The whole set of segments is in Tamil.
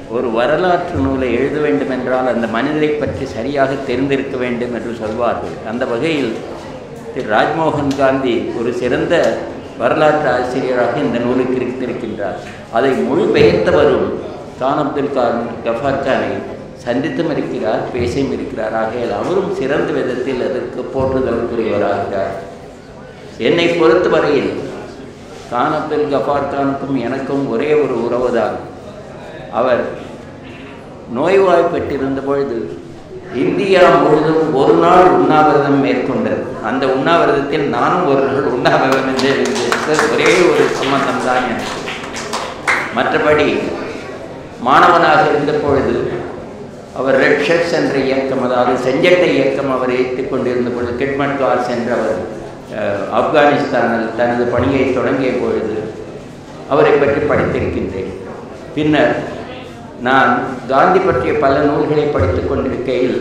ஒரு வரலாற்று நூலை எழுத வேண்டும் என்றால் அந்த மனிதரை பற்றி சரியாக தெரிந்திருக்க வேண்டும் என்று சொல்வார்கள் அந்த வகையில் திரு ராஜ்மோகன் காந்தி ஒரு சிறந்த வரலாற்று ஆசிரியராக இந்த நூலுக்கு இருந்திருக்கின்றார் அதை மொழிபெயர்த்தவரும் கான் அப்துல் கான் கஃபார் கானை சந்தித்தும் இருக்கிறார் பேசியும் இருக்கிறார் ஆகையால் அவரும் சிறந்த விதத்தில் அதற்கு போற்றுதலுக்குரியவராகிறார் என்னை பொறுத்தவரையில் கான் அப்துல் கஃபார் கானுக்கும் எனக்கும் ஒரே ஒரு உறவுதான் அவர் நோய்வாய்ப்பட்டிருந்த பொழுது இந்தியா முழுதும் ஒரு நாள் உண்ணாவிரதம் மேற்கொண்டது அந்த உண்ணாவிரதத்தில் நானும் ஒரு நாள் உண்ணாவிரதம் என்று இருந்தது ஒரே ஒரு சம்பந்தம் தான் எனக்கு மற்றபடி மாணவனாக இருந்த பொழுது அவர் ரெட் ஷர்ட்ஸ் என்ற இயக்கம் அதாவது செஞ்சட்டை இயக்கம் அவர் ஏற்றுக் கொண்டிருந்த பொழுது கிட்மட் கார்ஸ் என்ற அவர் அஹ், ஆப்கானிஸ்தானில் தனது பணியை தொடங்கிய பொழுது அவரை பற்றி படித்திருக்கின்றேன் பின்னர் நான் காந்தி பற்றிய பல நூல்களை படித்துக் கொண்டிருக்கையில்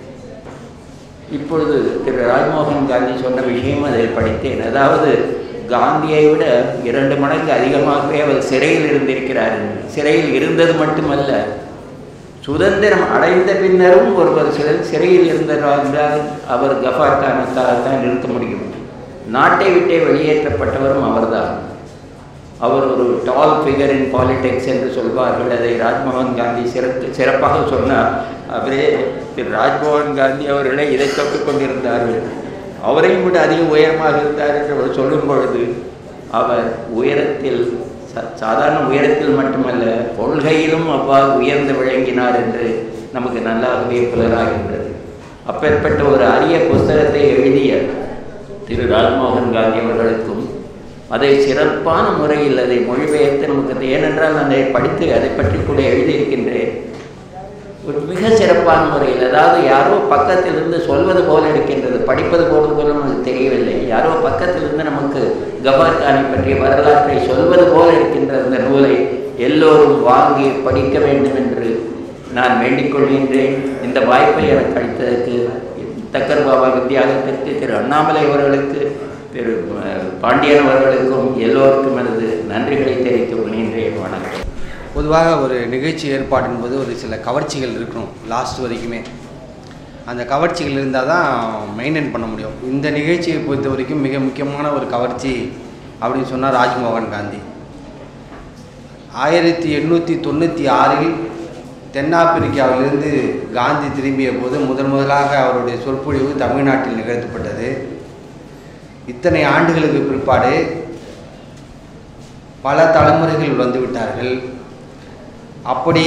இப்பொழுது திரு ராஜ்மோகன் காந்தி சொன்ன விஷயம் அதில் படித்தேன் அதாவது காந்தியை விட இரண்டு மடங்கு அதிகமாகவே அவர் சிறையில் இருந்திருக்கிறார் என்று. சிறையில் இருந்தது மட்டுமல்ல சுதந்திரம் அடைந்த பின்னரும் ஒருவர் சிறை சிறையில் இருந்தால் அவர் கஃபார் கானுக்காகத்தான் இருக்க முடியும் நாட்டை விட்டே வெளியேற்றப்பட்டவரும் அவர்தான் அவர் ஒரு டால் ஃபிகர் இன் பாலிடிக்ஸ் என்று சொல்வார்கள் அதை ராஜ்மோகன் காந்தி சிறப்பு சிறப்பாக சொன்னார் அவரே திரு ராஜ்மோகன் காந்தி அவர்களை இதை தொட்டுக் கொண்டிருந்தார்கள் அவரையும் விட அதிக உயரமாக இருந்தார் என்று அவர் சொல்லும் பொழுது அவர் உயரத்தில் சா- சாதாரண உயரத்தில் மட்டுமல்ல கொள்கையிலும் அவ்வாறு உயர்ந்து விளங்கினார் என்று நமக்கு நல்லாகவே புலராகின்றது அப்பேற்பட்ட ஒரு அரிய புஸ்தகத்தை எழுதிய திரு ராஜ்மோகன் காந்தி அவர்களுக்கும் அதை சிறப்பான முறையில் அதை மொழிபெயர்த்து நமக்கு ஏனென்றால் நான் அதை படித்து அதை பற்றி கூட எழுதியிருக்கின்றேன் ஒரு மிக சிறப்பான முறையில் அதாவது யாரோ பக்கத்திலிருந்து சொல்வது போல இருக்கின்றது படிப்பது போல போல நமக்கு தெரியவில்லை யாரோ பக்கத்திலிருந்து நமக்கு கபார் கானை பற்றிய வரலாற்றை சொல்வது போல இருக்கின்ற அந்த நூலை எல்லோரும் வாங்கி படிக்க வேண்டும் என்று நான் வேண்டிக் கொள்கின்றேன் இந்த வாய்ப்பை எனக்கு அளித்ததற்கு தக்கர் பாபா வித்யாலயத்திற்கு திரு அண்ணாமலை அவர்களுக்கு திரு அஹ், பாண்டியன் அவர்களுக்கும் எல்லோருக்கும் எனது நன்றிகளை தெரிவித்துக் கொள்கின்றேன் வணக்கம் பொதுவாக ஒரு நிகழ்ச்சி ஏற்பாடு என்பது ஒரு சில கவர்ச்சிகள் இருக்கணும் லாஸ்ட் வரைக்குமே அந்த கவர்ச்சிகள் இருந்தால் தான் மெயின்டைன் பண்ண முடியும் இந்த நிகழ்ச்சியை பொறுத்த வரைக்கும் மிக முக்கியமான ஒரு கவர்ச்சி அப்படின்னு சொன்னால் ராஜ்மோகன் காந்தி ஆயிரத்தி எண்ணூற்றி தொண்ணூற்றி ஆறில் தென்னாப்பிரிக்காவிலிருந்து காந்தி திரும்பிய போது முதன் முதலாக அவருடைய சொற்பொழிவு தமிழ்நாட்டில் நிகழ்த்தப்பட்டது இத்தனை ஆண்டுகளுக்கு பிற்பாடு பல தலைமுறைகள் வந்து விட்டார்கள் அப்படி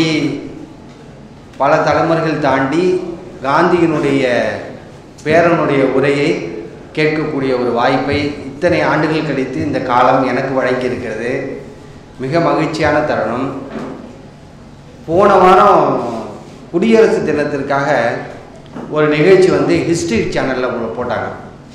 பல தலைமுறைகள் தாண்டி காந்தியினுடைய பேரனுடைய உரையை கேட்கக்கூடிய ஒரு வாய்ப்பை இத்தனை ஆண்டுகள் கழித்து இந்த காலம் எனக்கு வழங்கியிருக்கிறது மிக மகிழ்ச்சியான தருணம் போன வாரம் குடியரசு தினத்திற்காக ஒரு நிகழ்ச்சி வந்து ஹிஸ்ட்ரி சேனலில் போட்டாங்க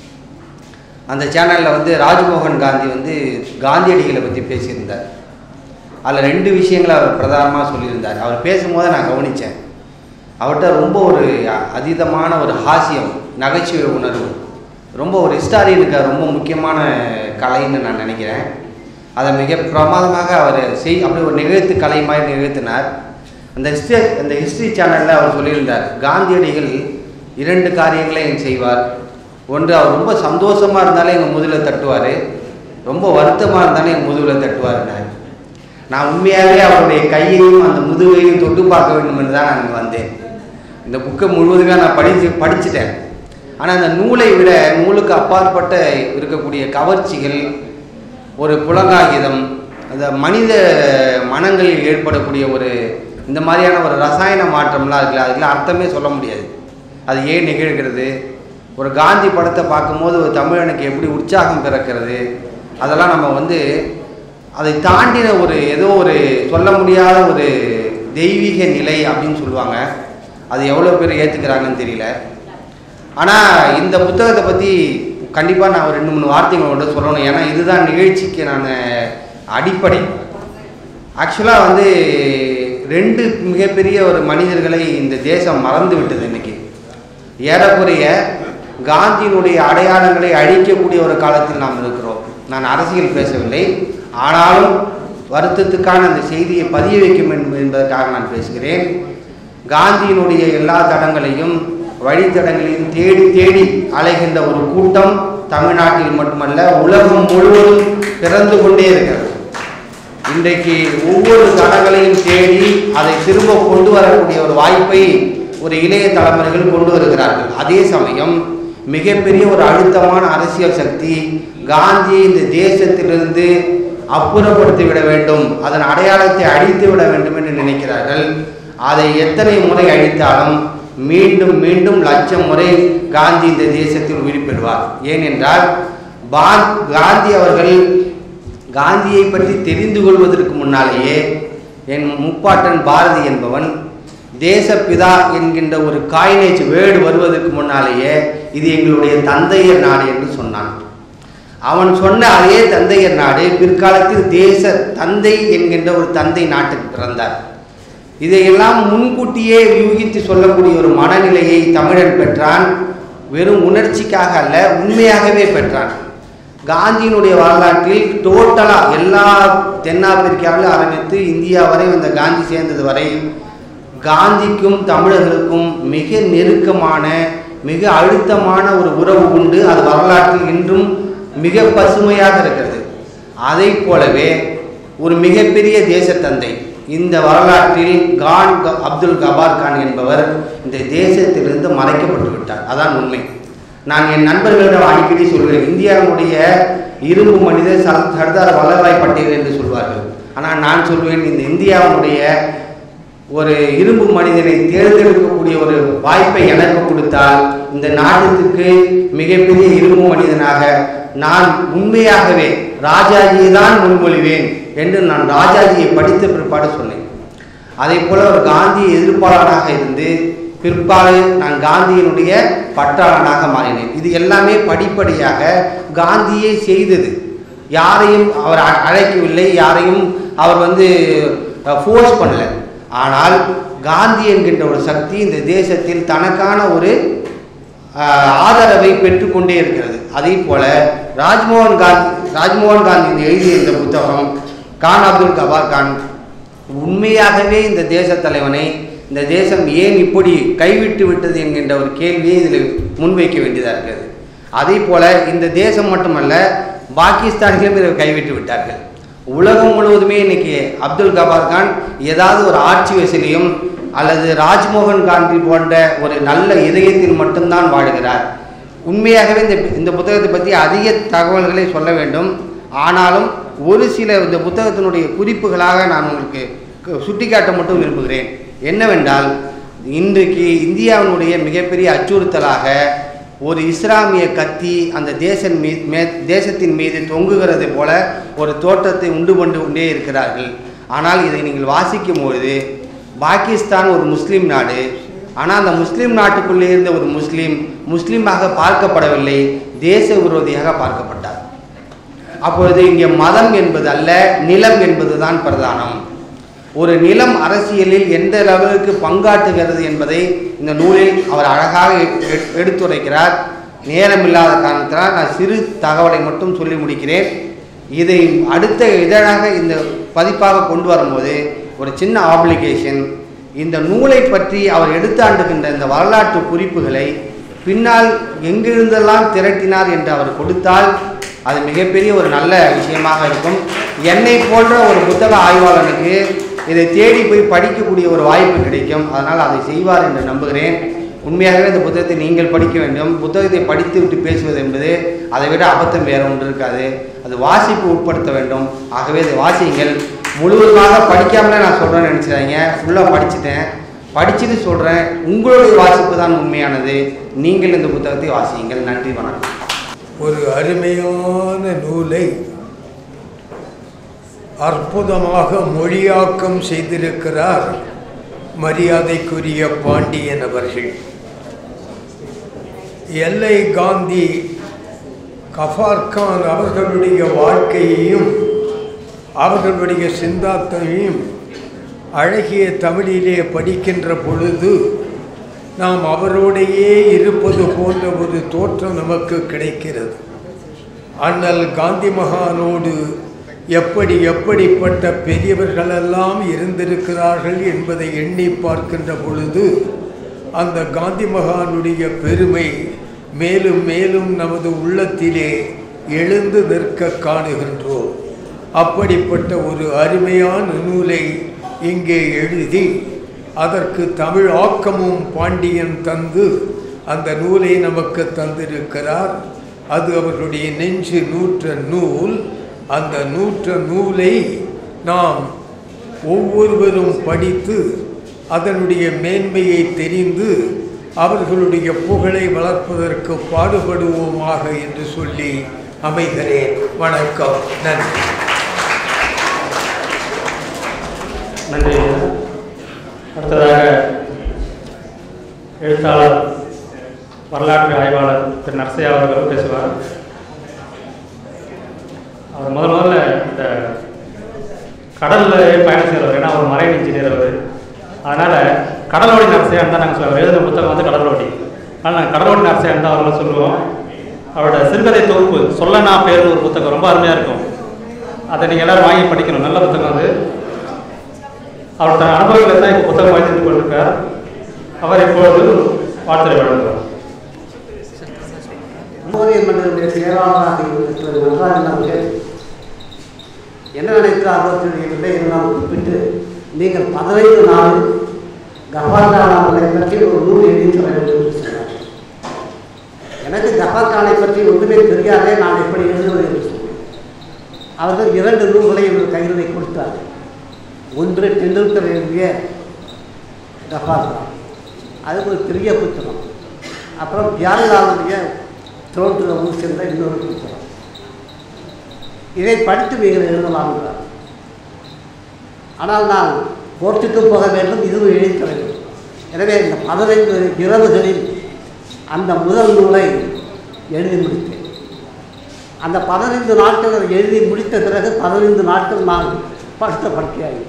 அந்த சேனலில் வந்து ராஜ்மோகன் காந்தி வந்து காந்தியடிகளை பற்றி பேசியிருந்தார் அதில் ரெண்டு விஷயங்களை அவர் பிரதானமாக சொல்லியிருந்தார் அவர் பேசும்போது நான் கவனித்தேன் அவர்கிட்ட ரொம்ப ஒரு அதீதமான ஒரு ஹாஸ்யம் நகைச்சுவை உணர்வு ரொம்ப ஒரு ஹிஸ்டாரியனுக்கு அது ரொம்ப முக்கியமான கலைன்னு நான் நினைக்கிறேன் அதை மிக பிரமாதமாக அவர் செய் அப்படி ஒரு நிகழ்த்து கலை மாதிரி நிகழ்த்தினார் அந்த ஹிஸ்ட்ரி அந்த ஹிஸ்ட்ரி சேனலில் அவர் சொல்லியிருந்தார் காந்தியடிகள் இரண்டு காரியங்களையும் செய்வார் ஒன்று அவர் ரொம்ப சந்தோஷமாக இருந்தாலே எங்கள் முதுகில் தட்டுவார் ரொம்ப வருத்தமாக இருந்தாலும் எங்கள் முதுகில் தட்டுவார்னார் நான் உண்மையாகவே அவருடைய கையையும் அந்த முதுகையும் தொட்டு பார்க்க வேண்டும் என்று தான் நான் இங்க வந்தேன் இந்த புக்கை முழுவதுமாக நான் படித்து படிச்சுட்டேன் ஆனால் அந்த நூலை விட நூலுக்கு அப்பாற்பட்ட இருக்கக்கூடிய கவர்ச்சிகள் ஒரு புலகாகிதம் அந்த மனித மனங்களில் ஏற்படக்கூடிய ஒரு இந்த மாதிரியான ஒரு ரசாயன மாற்றம்லாம் இருக்குல்ல அதுக்கெல்லாம் அர்த்தமே சொல்ல முடியாது அது ஏன் நிகழ்கிறது ஒரு காந்தி படத்தை பார்க்கும்போது ஒரு தமிழனுக்கு எப்படி உற்சாகம் பிறக்கிறது அதெல்லாம் நம்ம வந்து அதை தாண்டின ஒரு ஏதோ ஒரு சொல்ல முடியாத ஒரு தெய்வீக நிலை அப்படின்னு சொல்லுவாங்க அது எவ்வளோ பேர் ஏற்றுக்கிறாங்கன்னு தெரியல ஆனால் இந்த புத்தகத்தை பற்றி கண்டிப்பாக நான் ஒரு ரெண்டு மூணு வார்த்தைகளோட சொல்லணும் ஏன்னா இதுதான் நிகழ்ச்சிக்கு நான் அடிப்படை ஆக்சுவலாக வந்து ரெண்டு மிகப்பெரிய ஒரு மனிதர்களை இந்த தேசம் மறந்து விட்டது இன்னைக்கு ஏறக்குறைய காந்தியினுடைய அடையாளங்களை அழிக்கக்கூடிய ஒரு காலத்தில் நாம் இருக்கிறோம் நான் அரசியல் பேசவில்லை ஆனாலும் வருத்தத்துக்கான அந்த செய்தியை பதிய வைக்கும் என்ப- என்பதற்காக நான் பேசுகிறேன் காந்தியினுடைய எல்லா தடங்களையும் வழித்தடங்களையும் தேடி தேடி அலைகின்ற ஒரு கூட்டம் தமிழ்நாட்டில் மட்டுமல்ல உலகம் முழுவதும் பிறந்து கொண்டே இருக்கிறது இன்றைக்கு ஒவ்வொரு தடங்களையும் தேடி அதை திரும்ப கொண்டு வரக்கூடிய ஒரு வாய்ப்பை ஒரு இளைய தலைமுறைகள் கொண்டு வருகிறார்கள் அதே சமயம் மிகப்பெரிய ஒரு அழுத்தமான அரசியல் சக்தி காந்தியை இந்த தேசத்திலிருந்து அப்புறப்படுத்தி விட வேண்டும் அதன் அடையாளத்தை அழித்து விட வேண்டும் என்று நினைக்கிறார்கள் அதை எத்தனை முறை அழித்தாலும் மீண்டும் மீண்டும் லட்சம் முறை காந்தி இந்த தேசத்தில் உயிர்ப்பெறுவார் ஏனென்றால் பா- காந்தி அவர்கள் காந்தியை பற்றி தெரிந்து கொள்வதற்கு முன்னாலேயே என் முப்பாட்டன் பாரதி என்பவன் தேசப்பிதா என்கின்ற ஒரு காயினேஜ் வேர்டு வருவதற்கு முன்னாலேயே இது எங்களுடைய தந்தையர் நாடு என்று சொன்னான் அவன் சொன்ன அதே தந்தையர் நாடு பிற்காலத்தில் தேச தந்தை என்கின்ற ஒரு தந்தை நாட்டுக்கு பிறந்தார் இதையெல்லாம் முன்கூட்டியே யூகித்து சொல்லக்கூடிய ஒரு மனநிலையை தமிழன் பெற்றான் வெறும் உணர்ச்சிக்காக அல்ல உண்மையாகவே பெற்றான் காந்தியினுடைய வரலாற்றில் டோட்டலாக எல்லா தென்னாப்பிரிக்காவில் ஆரம்பித்து இந்தியா வரை வந்த காந்தி சேர்ந்தது வரை காந்திக்கும் தமிழர்களுக்கும் மிக நெருக்கமான மிக அழுத்தமான ஒரு உறவு உண்டு அது வரலாற்றில் இன்றும் மிக பசுமையாக இருக்கிறது அதை போலவே ஒரு மிகப்பெரிய தேசத்தந்தை இந்த வரலாற்றில் கான் க- அப்துல் கபார் கான் என்பவர் இந்த தேசத்திலிருந்து மறைக்கப்பட்டு விட்டார் அதான் உண்மை நான் என் நண்பர்களிடம் அடிக்கடி சொல்கிறேன் இந்தியாவுடைய இரும்பு மனிதர் சர்- சர்தார் வல்லபாய் பட்டேல் என்று சொல்வார்கள் ஆனால் நான் சொல்வேன் இந்த இந்தியாவுடைய ஒரு இரும்பு மனிதனை தேர்ந்தெடுக்கக்கூடிய ஒரு வாய்ப்பை எனக்கு கொடுத்தால் இந்த நாட்டுக்கு மிகப்பெரிய இரும்பு மனிதனாக நான் உண்மையாகவே ராஜாஜியை தான் முன்மொழிவேன் என்று நான் ராஜாஜியை படித்த பிற்பாடு சொன்னேன் அதே போல ஒரு காந்தி எதிர்ப்பாளராக இருந்து பிற்பாடு நான் காந்தியினுடைய பற்றாளனாக மாறினேன் இது எல்லாமே படிப்படியாக காந்தியே செய்தது யாரையும் அவர் அ- அழைக்கவில்லை யாரையும் அவர் வந்து ஃபோர்ஸ் பண்ணல ஆனால் காந்தி என்கின்ற ஒரு சக்தி இந்த தேசத்தில் தனக்கான ஒரு அஹ், ஆதரவை பெற்றுக்கொண்டே இருக்கிறது அதே போல ராஜ்மோகன் காந்தி ராஜ்மோகன் காந்தி இந்த எழுதிய இந்த புத்தகம் கான் அப்துல் கபார் கான் உண்மையாகவே இந்த தேச தலைவனை இந்த தேசம் ஏன் இப்படி கைவிட்டு விட்டது என்கின்ற ஒரு கேள்வியை இதில் முன்வைக்க வேண்டியதாக இருக்கிறது அதே போல இந்த தேசம் மட்டுமல்ல பாகிஸ்தானிலும் இதை கைவிட்டு விட்டார்கள் உலகம் முழுவதுமே இன்னைக்கு அப்துல் கபார் கான் ஏதாவது ஒரு ஆட்சி வசதியும் அல்லது ராஜ்மோகன் காந்தி போன்ற ஒரு நல்ல இதயத்தில் மட்டும்தான் வாழுகிறார் உண்மையாகவே இந்த இந்த புத்தகத்தை பற்றி அதிக தகவல்களை சொல்ல வேண்டும் ஆனாலும் ஒரு சில இந்த புத்தகத்தினுடைய குறிப்புகளாக நான் உங்களுக்கு கு- சுட்டிக்காட்ட மட்டும் விரும்புகிறேன் என்னவென்றால் இன்றைக்கு இந்தியாவினுடைய மிகப்பெரிய அச்சுறுத்தலாக ஒரு இஸ்லாமிய கத்தி அந்த தேசன் மீ மே தேசத்தின் மீது தொங்குகிறது போல ஒரு தோற்றத்தை உண்டு கொண்டு கொண்டே இருக்கிறார்கள் ஆனால் இதை நீங்கள் வாசிக்கும் பொழுது பாகிஸ்தான் ஒரு முஸ்லீம் நாடு ஆனால் அந்த முஸ்லீம் நாட்டுக்குள்ளே இருந்த ஒரு முஸ்லீம் முஸ்லீமாக பார்க்கப்படவில்லை தேச விரோதியாக பார்க்கப்பட்டார் அப்பொழுது இங்கே மதம் என்பது அல்ல நிலம் என்பதுதான் பிரதானம் ஒரு நிலம் அரசியலில் எந்த லெவலுக்கு பங்காற்றுகிறது என்பதை இந்த நூலில் அவர் அழகாக எ- எடுத்துரைக்கிறார் நேரமில்லாத காரணத்தினால் நான் சிறு தகவலை மட்டும் சொல்லி முடிக்கிறேன் இதை அடுத்த இதழாக இந்த பதிப்பாக கொண்டு வரும்போது ஒரு சின்ன ஆப்ளிகேஷன் இந்த நூலை பற்றி அவர் எடுத்தாண்டுகின்ற இந்த வரலாற்று குறிப்புகளை பின்னால் எங்கிருந்தெல்லாம் திரட்டினார் என்று அவர் கொடுத்தால் அது மிகப்பெரிய ஒரு நல்ல விஷயமாக இருக்கும் என்னை போன்ற ஒரு புத்தக ஆய்வாளனுக்கு இதை தேடி போய் படிக்கக்கூடிய ஒரு வாய்ப்பு கிடைக்கும் அதனால் அதை செய்வார் என்று நம்புகிறேன் உண்மையாகவே இந்த புத்தகத்தை நீங்கள் படிக்க வேண்டும் புத்தகத்தை படித்து விட்டு பேசுவது என்பது அதை விட அபத்தம் வேற ஒன்று இருக்காது அது வாசிப்பு உட்படுத்த வேண்டும் ஆகவே இதை வாசியுங்கள் முழுவதுமாக படிக்காமலே நான் சொல்கிறேன்னு நினச்சிடாதீங்க ஃபுல்லாக படிச்சுட்டேன் படிச்சுட்டு சொல்கிறேன் உங்களுடைய வாசிப்பு தான் உண்மையானது நீங்கள் இந்த புத்தகத்தை வாசியுங்கள் நன்றி வணக்கம் ஒரு அருமையான நூலை அற்புதமாக மொழியாக்கம் செய்திருக்கிறார் மரியாதைக்குரிய பாண்டியன் அவர்கள் எல்லை காந்தி கஃபார்கான் அவர்களுடைய வாழ்க்கையையும் அவர்களுடைய சிந்தாத்தையும் அழகிய தமிழிலே படிக்கின்ற பொழுது நாம் அவரோடையே இருப்பது போன்ற ஒரு தோற்றம் நமக்கு கிடைக்கிறது அண்ணல் காந்தி மகானோடு எப்படி எப்படிப்பட்ட பெரியவர்களெல்லாம் இருந்திருக்கிறார்கள் என்பதை எண்ணி பார்க்கின்ற பொழுது அந்த காந்தி மகானுடைய பெருமை மேலும் மேலும் நமது உள்ளத்திலே எழுந்து நிற்க காணுகின்றோம் அப்படிப்பட்ட ஒரு அருமையான நூலை இங்கே எழுதி அதற்கு தமிழ் ஆக்கமும் பாண்டியன் தந்து அந்த நூலை நமக்கு தந்திருக்கிறார் அது அவர்களுடைய நெஞ்சு நூற்ற நூல் அந்த நூற்ற நூலை நாம் ஒவ்வொருவரும் படித்து அதனுடைய மேன்மையை தெரிந்து அவர்களுடைய புகழை வளர்ப்பதற்கு பாடுபடுவோமாக என்று சொல்லி அமைகிறேன் வணக்கம் நன்றி நன்றி அடுத்ததாக எழுத்தாளர் வரலாற்று ஆய்வாளர் திரு நரசையா அவர்கள் பேசுவார் அவர் முதல் முதல்ல இந்த கடலில் பயணம் செய்கிறவர் ஏன்னா அவர் மரைன் இன்ஜினியர் அவர் அதனால் கடலோடி நரசையான் தான் நாங்கள் சொல்லுவோம் எழுதின புத்தகம் வந்து கடலோடி அதனால் நாங்கள் கடலோடி நரசையான் தான் அவர்களை சொல்லுவோம் அவரோட சிறுகதை தொகுப்பு சொல்லனா பேர்னு ஒரு புத்தகம் ரொம்ப அருமையாக இருக்கும் அதை நீங்கள் எல்லாரும் வாங்கி படிக்கணும் நல்ல புத்தகம் அது அவர் தன் அனுபவங்களை தான் இப்போ புத்தகம் வைத்துக் கொண்டிருக்கார் அவர் இப்பொழுது வாழ்த்துறை வழங்குவார் மோதிய மன்னருடைய செயலாளராக இருந்திருக்கிற நடராஜன் அவர்கள் என்ன நினைக்கிறார்களோ தெரியவில்லை இதெல்லாம் குறிப்பிட்டு நீங்கள் பதினைந்து நாள் கபால்கானை பற்றி ஒரு நூல் எழுதி தர வேண்டும் என்று சொன்னார் எனக்கு கபால்கானை பற்றி ஒன்றுமே தெரியாதே நான் எப்படி எழுதுவது என்று சொன்னேன் அவர்கள் இரண்டு நூல்களை எங்கள் கையிலே கொடுத்தார்கள் ஒன்று டெண்டுல்கர் எழுதிய கபால்கான் அது ஒரு பெரிய புத்தகம் அப்புறம் தியாகலாவுடைய த்ரோட்டு ஊர் சென்ற இன்னொரு புத்தகம் இதை படித்து நீங்கள் எழுதலாம் என்றார் ஆனால் நான் கோர்ட்டுக்கு போக வேண்டும் இதுவும் எழுதி தர வேண்டும் எனவே இந்த பதினைந்து இரவுகளில் அந்த முதல் நூலை எழுதி முடித்தேன் அந்த பதினைந்து நாட்கள் அதை எழுதி முடித்த பிறகு பதினைந்து நாட்கள் நான் படுத்த படுக்கையாகிவிட்டேன்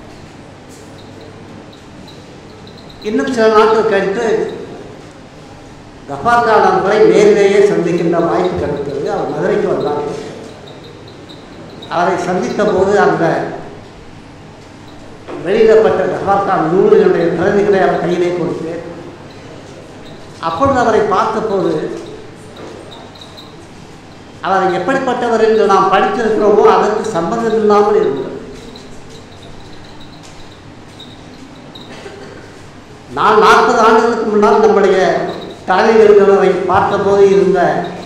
இன்னும் சில நாட்கள் கழித்து கஃபார்கான் அவர்களை நேரிலேயே சந்திக்கின்ற வாய்ப்பு கிடைத்தது அவர் மதுரைக்கு வந்தார்கள் அவரை சந்தித்த போது அந்த வெளியிடப்பட்ட கஃபார்கான் நூல்களுடைய பிரதிகளை அவர் கையிலே கொடுத்தேன் அப்பொழுது அவரை பார்த்தபோது அவர் எப்படிப்பட்டவர் என்று நாம் படித்திருக்கிறோமோ அதற்கு சம்பந்தம் இல்லாமல் இருந்தது நான் நாற்பது ஆண்டுகளுக்கு முன்னால் நம்முடைய தலைவர்களை பார்த்தபோது இருந்த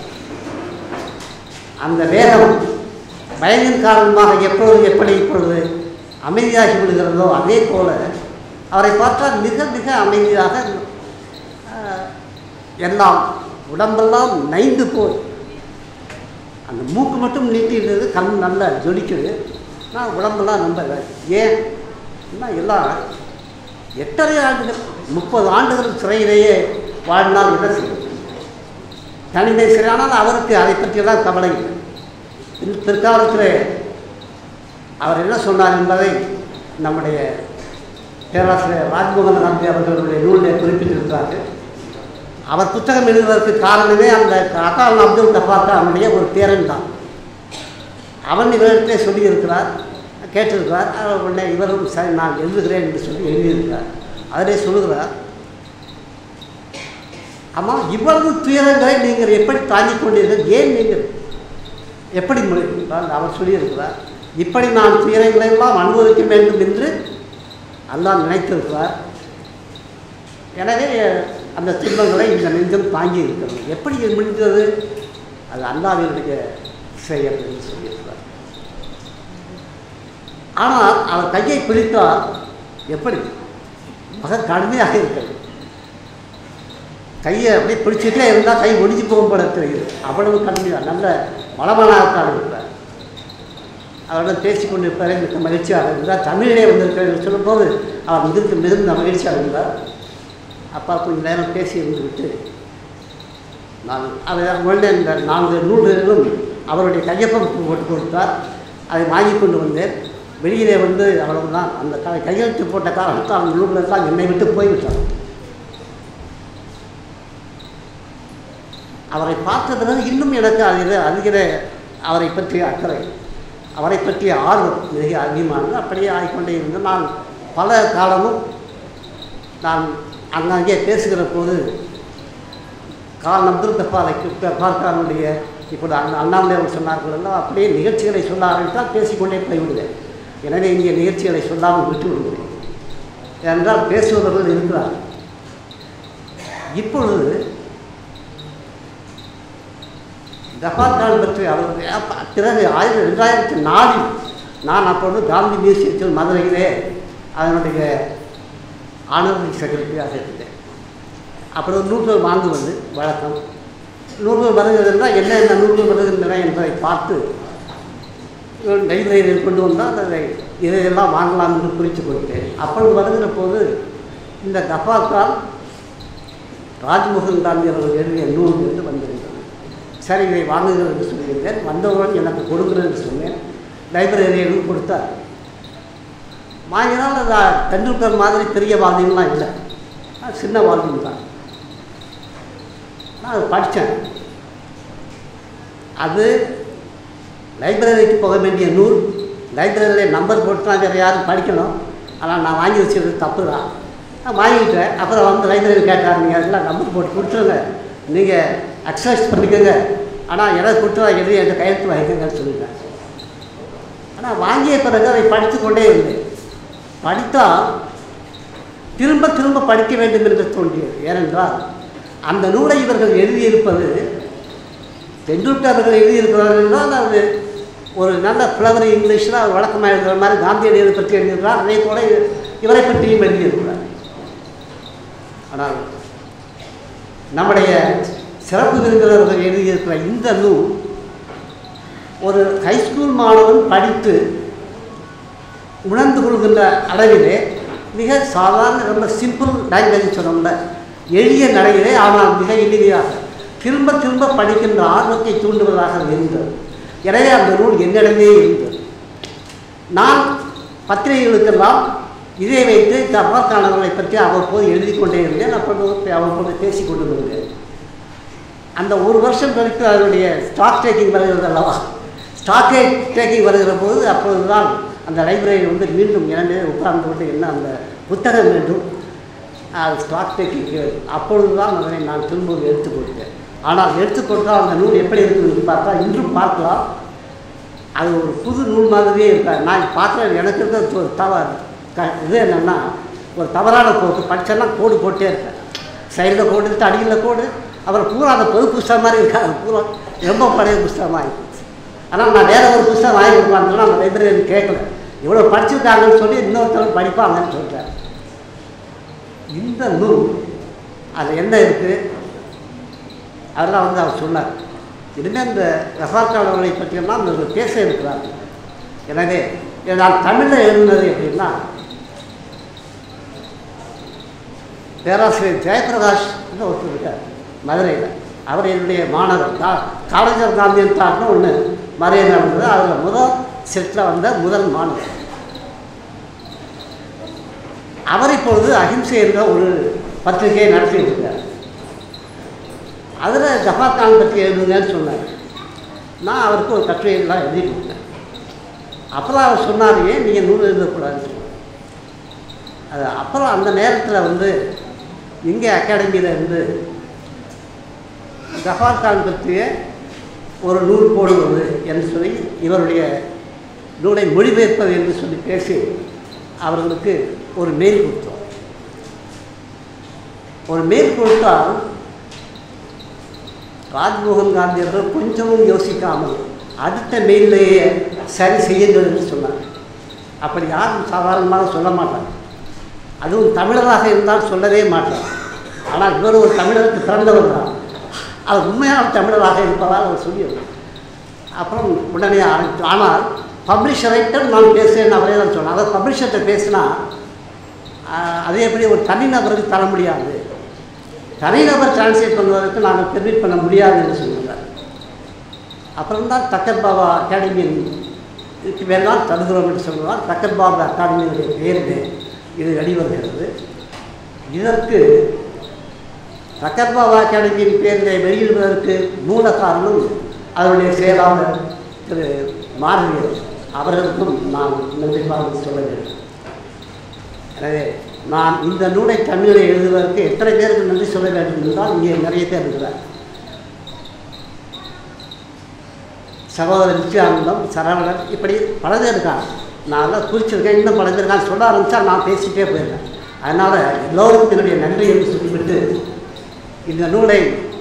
அந்த வேகம் பயனின் காரணமாக எப்பொழுது எப்படி இப்பொழுது அமைதியாகி விடுகிறதோ அதே போல அவரை பார்த்தால் மிக மிக அமைதியாக ஆஹ், எல்லாம் உடம்பெல்லாம் நைந்து போய் அந்த மூக்கு மட்டும் நீட்டிடுறது கண் நல்லா ஜொலிக்குது நான் உடம்பெல்லாம் ரொம்ப ஏன் என்ன எல்லாம் எட்டரை ஆண்டுகள் முப்பது ஆண்டுகள் சிறையிலேயே வாழ்நாள் என்ன செய்யும் தனிமை சிறையானால் அவருக்கு அதை பற்றியெல்லாம் கவலை இல்லை இந்த பிற்காலத்தில் அவர் என்ன சொன்னார் என்பதை நம்முடைய பேராசிரியர் ராஜ்மோகன் நம்பி அவர்களுடைய நூலில் குறிப்பிட்டிருக்கிறார்கள் அவர் புத்தகம் எழுதுவதற்கு காரணமே அந்த அகால் அப்துல் கஃபாக்கா அவனுடைய ஒரு பேரன் தான் அவன் இவரிடத்திலே சொல்லியிருக்கிறார் கேட்டிருக்கிறார் அவர் உடனே இவரும் சரி நான் எழுதுகிறேன் என்று சொல்லி எழுதியிருக்கிறார் அதிலே சொல்லுகிறார் அம்மா இவ்வளவு துயரங்களை நீங்கள் எப்படி தாங்கிக் கொண்டீர்கள் ஏன் நீங்கள் எப்படி முடிந்தால் அவர் சொல்லியிருக்கிறார் இப்படி நான் துயரங்களை எல்லாம் அனுபவிக்க வேண்டும் என்று அல்லாஹ் நினைத்திருக்கிறார் எனவே அந்த துன்பங்களை இந்த நெஞ்சம் தாங்கி இருக்கிறது எப்படி இது முடிந்தது அது அல்லாவினுடைய செயல் என்று சொல்லியிருக்கிறார் ஆனால் அவர் கையை பிடித்தால் எப்படி மிக கடுமையாக இருக்கிறது கையை அப்படியே பிடிச்சிட்டே இருந்தால் கை ஒடிஞ்சு போகும் போல தெரியுது அவ்வளவு கடுமையாக நல்ல வளமானாகத்தான் இருக்கிறார் அவரிடம் பேசி கொண்டிருப்பார் மிக மகிழ்ச்சியாக இருந்தார் தமிழிலே வந்திருக்கிறார் என்று சொல்லும்போது அவர் மிகுந்த மிகுந்த மகிழ்ச்சியாக இருந்தார் அப்பா கொஞ்ச நேரம் பேசி இருந்து விட்டு நான் அவர் உடனே இந்த நான்கு நூல்களிலும் அவருடைய கையொப்பம் போட்டு கொடுத்தார் அதை வாங்கி கொண்டு வந்தேன் வெளியிலே வந்து அவ்வளவுதான் அந்த க கையெழுத்து போட்ட காரணத்தால் அந்த நூல்களெல்லாம் என்னை விட்டு போய்விட்டார் அவரை பார்த்த பிறகு இன்னும் எனக்கு அதில் அதிக அவரை பற்றிய அக்கறை அவரை பற்றிய ஆர்வம் மிக அதிகமானது அப்படியே ஆகிக்கொண்டே இருந்தது நான் பல காலமும் நான் அங்கங்கே பேசுகிற போது கால் அப்துல் கஃபாரைக்கு கஃபார்கானுடைய இப்போது அண்ணா அண்ணாமலை அவர் சொன்னார்கள் எல்லாம் அப்படியே நிகழ்ச்சிகளை சொல்ல ஆரம்பித்தால் பேசிக்கொண்டே போய்விடுவேன் எனவே இங்கே நிகழ்ச்சிகளை சொல்லாமல் விட்டு விடுகிறேன் ஏனென்றால் பேசுபவர்கள் இருக்கிறார் இப்பொழுது ஜஃபார் பற்றி அவர் அப்ப- பிறகு ஆயிரத்தி ரெண்டாயிரத்தி நாலில் நான் அப்பொழுது காந்தி மியூசியத்தில் மதுரையிலே அதனுடைய ஆனரரி செக்ரட்டரியாக இருந்தேன் அப்புறம் நூல்கள் வாங்குவது வழக்கம் நூல்கள் வருகிறதுனால் என்னென்ன நூல்கள் வருகின்றன என்பதை பார்த்து லைப்ரரியில் கொண்டு வந்தால் அதை இதையெல்லாம் வாங்கலாம் என்று குறித்து கொடுத்தேன் அப்பொழுது வருகிற போது இந்த கஃபாக்கால் ராஜ்மோகன் காந்தி அவர்கள் எழுதிய நூல் என்று வந்திருந்தது சரி இதை வாங்குகிறது என்று சொல்லியிருந்தேன் வந்தவுடன் எனக்கு கொடுக்குறது என்று சொன்னேன் லைப்ரரியிலும் கொடுத்தார் வாங்கினால் அது தெண்டுல்கர் மாதிரி பெரிய வால்யூம்லாம் இல்லை அது சின்ன வால்யூம் தான் நான் அதை படித்தேன் அது லைப்ரரிக்கு போக வேண்டிய நூல் லைப்ரரியில் நம்பர் போட்டு தான் வேறு யாரும் படிக்கணும் ஆனால் நான் வாங்கி வச்சுருது தப்பு தான் நான் வாங்கிட்டேன் அப்புறம் வந்து லைப்ரரி கேட்டார் நீங்கள் எல்லாம் நம்பர் போட்டு கொடுத்துருங்க நீங்கள் எக்ஸசைஸ் பண்ணிக்கோங்க ஆனால் எனக்கு கொடுத்து எழுதி என்கிட்ட கையெழுத்து வாங்கிக்கோங்கன்னு சொல்லிட்டேன் ஆனால் வாங்கிய பிறகு அதை படித்து கொண்டே இருந்தேன் படித்தால் திரும்ப திரும்ப படிக்க வேண்டும் என்று தோன்றியது ஏனென்றால் அந்த நூலை இவர்கள் எழுதியிருப்பது தெண்டுல்கர் அவர்கள் எழுதியிருக்கிறார்கள் என்றால் அது ஒரு நல்ல புலவரி இங்கிலீஷில் அவர் வழக்கமாக எழுதுகிற மாதிரி காந்தியடிகளை பற்றி எழுதியிருக்கிறார் அதே போல இவரை பற்றியும் எழுதியிருக்கிறார் ஆனால் நம்முடைய சிறப்பு விருந்தினர்கள் எழுதியிருக்கிற இந்த நூல் ஒரு ஹைஸ்கூல் மாணவன் படித்து உணர்ந்து கொள்கின்ற அளவிலே மிக சாதாரண ரொம்ப சிம்பிள் லாங்குவேஜ் சொன்னோம்ல எளிய நடையிலே ஆனால் மிக எளிமையாக திரும்ப திரும்ப படிக்கின்ற ஆர்வத்தை தூண்டுவதாக இருந்தது எனவே அந்த நூல் என்னிடமே இருந்தது நான் பத்திரிகைகளுக்கெல்லாம் இதை வைத்து ஜப்பார்கானவர்களை பற்றி அவ்வப்போது எழுதி கொண்டே இருந்தேன் அப்பொழுது அவ்வப்போது பேசி கொண்டு இருந்தேன் அந்த ஒரு வருஷம் கழித்து அதனுடைய ஸ்டாக் டேக்கிங் வருகிறது அல்லவா ஸ்டாக் டேக்கிங் வருகிற போது அப்பொழுது தான் அந்த லைப்ரரி வந்து மீண்டும் இரண்டு உட்கார்ந்து கொண்டு என்ன அந்த புத்தகம் வேண்டும் அது ஸ்டாக் டேக்கிங் அப்பொழுது தான் அதனை நான் திரும்ப எடுத்து கொடுத்தேன் ஆனால் எடுத்து கொடுத்தால் அந்த நூல் எப்படி இருக்குன்னு பார்த்தா இன்றும் பார்க்கலாம் அது ஒரு புது நூல் மாதிரியே இருக்காது நான் பார்க்குறேன் எனக்கு இருக்க ஒரு தவறு க இது என்னென்னா ஒரு தவறான போக்கு படிச்சேன்னா கோடு போட்டே இருப்பேன் சைடில் கோடு இருக்கு அடியில் கோடு அப்புறம் பூரா அந்த பொது புஸ்தகம் மாதிரி இருக்காது பூரா ரொம்ப பழைய புஸ்தகமாக இருந்துச்சு ஆனால் நான் வேற ஒரு புஸ்தகம் வாங்கி கொடுக்கலான்னு அந்த லைப்ரரி கேட்கல இவ்வளோ படிச்சிருக்காங்கன்னு சொல்லி இன்னொருத்தவங்க படிப்பாங்கன்னு சொல்லிட்டார் இந்த நூல் அது என்ன இருக்குது அதெல்லாம் வந்து அவர் சொன்னார் இனிமேல் இந்த ரசாக்காளர்களை பற்றியெல்லாம் இவர்கள் பேச இருக்கிறார்கள் எனவே இதை நான் தமிழில் எழுதினது எப்படின்னா பேராசிரியர் ஜெயபிரகாஷ் ஒருத்தர் இருக்கார் மதுரையில் அவர் என்னுடைய மாணவர் கா காலேஜர் காந்தியன் தாட்னு ஒன்று மதுரையில் நடந்தது அதில் முதல் செட்டில் வந்த முதல் மாணவர் அவர் இப்பொழுது அஹிம்சை என்ற ஒரு பத்திரிகையை நடத்திட்டு இருக்கார் அதில் ஜஃபார் கான் பற்றி எழுதுங்கன்னு சொன்னார் நான் அவருக்கு ஒரு கட்டுரையெல்லாம் எழுதி கொடுத்தேன் அப்புறம் அவர் சொன்னார் ஏன் நீங்கள் நூல் எழுதக்கூடாதுன்னு சொன்னார் அது அப்புறம் அந்த நேரத்தில் வந்து இங்கே அகாடமியில் இருந்து ஜஃபார் கான் பற்றிய ஒரு நூல் போடுவது என்று சொல்லி இவருடைய நூலை மொழிபெயர்ப்பது என்று சொல்லி பேசி அவர்களுக்கு ஒரு மெயில் கொடுத்தோம் ஒரு மெயில் கொடுத்தால் ராஜ்மோகன் காந்தி அவர்கள் கொஞ்சமும் யோசிக்காமல் அடுத்த மெயிலேயே சரி செய்யுங்கள் என்று சொன்னார் அப்படி யாரும் சாதாரணமாக சொல்ல மாட்டாங்க அதுவும் தமிழராக இருந்தால் சொல்லவே மாட்டார் ஆனால் இவர் ஒரு தமிழருக்கு பிறந்தவர் தான் அவர் உண்மையான தமிழராக இருப்பதால் அவர் சொல்லியது அப்புறம் உடனே ஆரம்பித்து ஆனால் பப்ளிஷரைட்டும் நான் பேசுகிறேன் அவரே தான் சொன்னார் அவர் பப்ளிஷர்கிட்ட பேசினா ஆஹ், அதே எப்படி ஒரு தனிநபருக்கு தர முடியாது தனிநபர் டிரான்ஸ்லேட் பண்ணுவதற்கு நாங்கள் பெர்மிட் பண்ண முடியாது என்று சொன்னார் அப்புறம் தான் தக்கர் பாபா அகாடமியின் இதுக்கு மேல் தான் தருகிறோம் என்று சொல்வதால் தக்கர் பாபா அகாடமியினுடைய பெயரிலே இது வெளிவருகிறது இதற்கு தக்கர் பாபா அகாடமியின் பேரிலே வெளியிடுவதற்கு மூல காரணம் அதனுடைய செயலாளர் திரு மாணவியர் அவர்களுக்கும் நான் நன்றி பாராட்டு சொல்ல வேண்டும் எனவே நான் இந்த நூலை தமிழில் எழுதுவதற்கு எத்தனை பேருக்கு நன்றி சொல்ல வேண்டும் என்றால் இங்கே நிறைய பேர் இருக்கிறார் சகோதரர் நித்யானந்தம் சரவணன் இப்படி பல பேர் இருக்காங்க நான் எல்லாம் குறிச்சிருக்கேன் இன்னும் பல பேர் இருக்காங்க சொல்ல ஆரம்பித்தா நான் பேசிட்டே போயிருக்கேன் அதனால் எல்லோருக்கும் என்னுடைய நன்றி என்று சொல்லிவிட்டு இந்த நூலை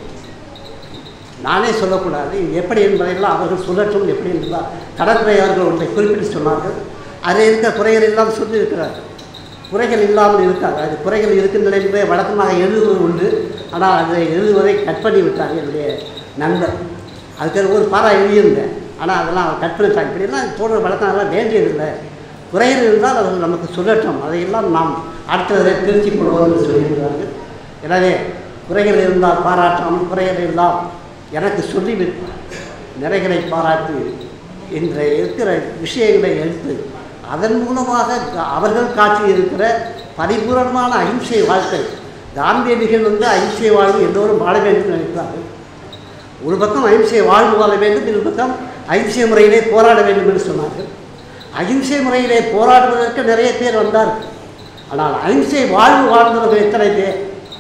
நானே சொல்லக்கூடாது இது எப்படி என்பதையெல்லாம் அவர்கள் சொல்லட்டும் எப்படி என்பதால் கடற்கரை அவர்கள் ஒன்றை குறிப்பிட்டு சொன்னார்கள் அதில் இருக்க குறைகள் எல்லாம் சொல்லியிருக்கிறார்கள் குறைகள் இல்லாமல் இருக்காது அது குறைகள் இருக்கின்றன என்பதை வழக்கமாக எழுதுவது உண்டு ஆனால் அதை எழுதுவதை கட் பண்ணி விட்டார் என்னுடைய நண்பர் அதுக்கு ஒரு பாரா எழுதியிருந்தேன் ஆனால் அதெல்லாம் அவர் கட் பண்ணிட்டாங்க இப்படிலாம் போடுற வழக்கம் அதெல்லாம் வேண்டியதில்லை குறைகள் இருந்தால் அவர்கள் நமக்கு சொல்லட்டும் அதையெல்லாம் நாம் அடுத்ததை திருத்திக் கொள்வோம் என்று சொல்லியிருக்கிறார்கள் எனவே குறைகள் இருந்தால் பாராட்டாமல் குறைகள் இருந்தால் எனக்கு சொல்லிவிட்டு நிறைகளை பாராட்டி இன்றைய இருக்கிற விஷயங்களை எடுத்து அதன் மூலமாக க- அவர்கள் காட்டியிருக்கிற பரிபூரணமான அகிம்சை வாழ்க்கை காந்தியடிகள் வந்து அகிம்சை வாழ்வு எல்லோரும் வாழ வேண்டும் என்று நினைக்கிறார்கள் ஒரு பக்கம் அகிம்சை வாழ்வு வாழ வேண்டும் இன்னொரு பக்கம் அகிம்சை முறையிலே போராட வேண்டும் என்று சொன்னார்கள் அகிம்சை முறையிலே போராடுவதற்கு நிறைய பேர் வந்தார்கள் ஆனால் அகிம்சை வாழ்வு வாழ்ந்தவர்கள் எத்தனை பேர்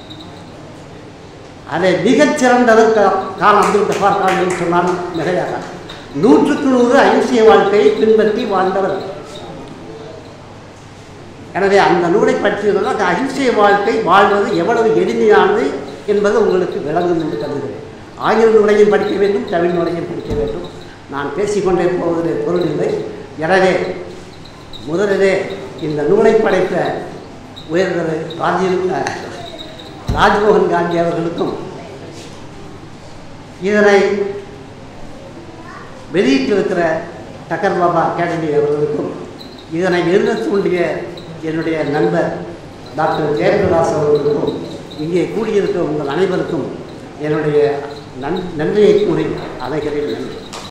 அதை மிகச் சிறந்தவர் கா- கான் அப்துல் கஃபார் கான் என்று சொன்னால் மிகையாக நூற்றுக்கு நூறு அகிம்சை வாழ்க்கையை பின்பற்றி வாழ்ந்தவர் எனவே அந்த நூலை பற்றியிருந்தால் அந்த அகிம்சை வாழ்க்கை வாழ்வது எவ்வளவு எளிமையானது என்பது உங்களுக்கு விளங்கும் என்று கருதுகிறேன் ஆங்கில நூலையும் படிக்க வேண்டும் தமிழ் நூலையும் படிக்க வேண்டும் நான் பேசிக்கொண்டே போவதிலே பொருள் இல்லை எனவே முதலிலே இந்த நூலை படைத்த உயர்திரு ராஜீவ் அஹ், ராஜ்மோகன் காந்தி அவர்களுக்கும் இதனை வெளியிட்டிருக்கிற டக்கர் பாபா அகாடமி அவர்களுக்கும் இதனை எழுத தூண்டிய என்னுடைய நண்பர் டாக்டர் ஜெயபிரகாஷ் அவர்களுக்கும் இங்கே கூடியிருக்க உங்கள் அனைவருக்கும் என்னுடைய நன் நன்றியை கூறி அனைகிறேன் நன்றி